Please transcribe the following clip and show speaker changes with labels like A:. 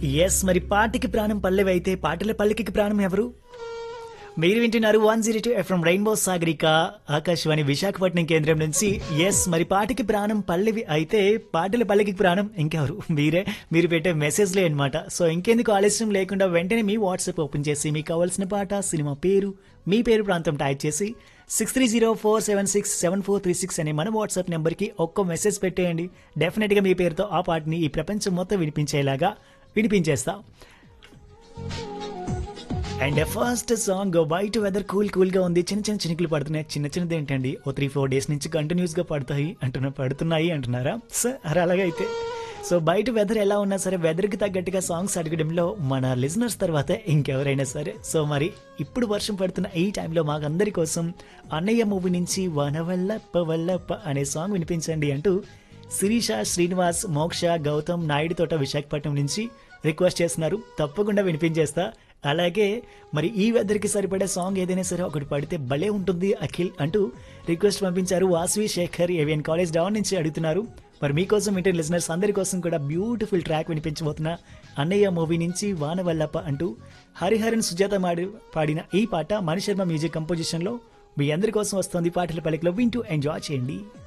A: yes మరి పాటకి ప్రాణం పల్లెవి అయితే పాటల పల్లెకి ప్రాణం ఎవరు మీరు వింటున్నారు one zero two FM rainbow Sagarika Akashvani Visakhapatnam కేంద్రం నుంచి ఎస్ మరి పాటకి ప్రాణం పల్లెవి అయితే పాటల పల్లెకి ప్రాణం ఇంకెవరు మీరే మీరు పెట్టే మెసేజ్లే అనమాట సో ఇంకెందుకు ఆలస్యం లేకుండా వెంటనే మీ వాట్సాప్ ఓపెన్ చేసి మీకు కావాల్సిన పాట సినిమా పేరు మీ పేరు ప్రాంతం టైప్ చేసి six three zero four seven six seven four three six అనే మన వాట్సాప్ నెంబర్కి ఒక్క మెసేజ్ పెట్టేయండి డెఫినెట్గా మీ పేరుతో ఆ పాటని ఈ ప్రపంచం మొత్తం వినిపించేలాగా వినిపించేస్తాం అండ్ ఫస్ట్ సాంగ్ బయట వెదర్ కూల్ కూల్ గా ఉంది చిన్న చిన్న చినుకులు పడుతున్నాయి చిన్న చిన్నది ఏంటండి ఓ త్రీ ఫోర్ డేస్ నుంచి కంటిన్యూస్ గా పడతాయి అంటున్నా పడుతున్నాయి అంటున్నారా సార్ అలాగైతే సో బయట వెదర్ ఎలా ఉన్నా సరే వెదర్ కి తగ్గట్టుగా సాంగ్స్ అడగడంలో మన లిజనర్స్ తర్వాత ఇంకెవరైనా సరే సో మరి ఇప్పుడు వర్షం పడుతున్న ఈ టైంలో మాకందరి కోసం అన్నయ్య మూవీ నుంచి వనవల్లప్ప వల్లప్ప అనే సాంగ్ వినిపించండి అంటూ శిరీష శ్రీనివాస్ మోక్ష గౌతమ్ నాయుడు తోట విశాఖపట్నం నుంచి రిక్వెస్ట్ చేస్తున్నారు తప్పకుండా వినిపించేస్తా అలాగే మరి ఈ వెదర్కి సరిపడే సాంగ్ ఏదైనా సరే ఒకటి పడితే భలే ఉంటుంది అఖిల్ అంటూ రిక్వెస్ట్ పంపించారు Vasavi Shekhar Avian college down నుంచి అడుగుతున్నారు మరి మీకోసం ఇంటర్ లిజనర్స్ అందరి కోసం కూడా బ్యూటిఫుల్ ట్రాక్ వినిపించబోతున్న అన్నయ్య మూవీ నుంచి వానవల్లప్ప అంటూ హరిహరన్ సుజాత మాడి పాడిన ఈ పాట మణిశర్మ మ్యూజిక్ కంపోజిషన్లో మీ అందరి కోసం వస్తుంది పాటల పలికలో వింటూ ఎంజాయ్ చేయండి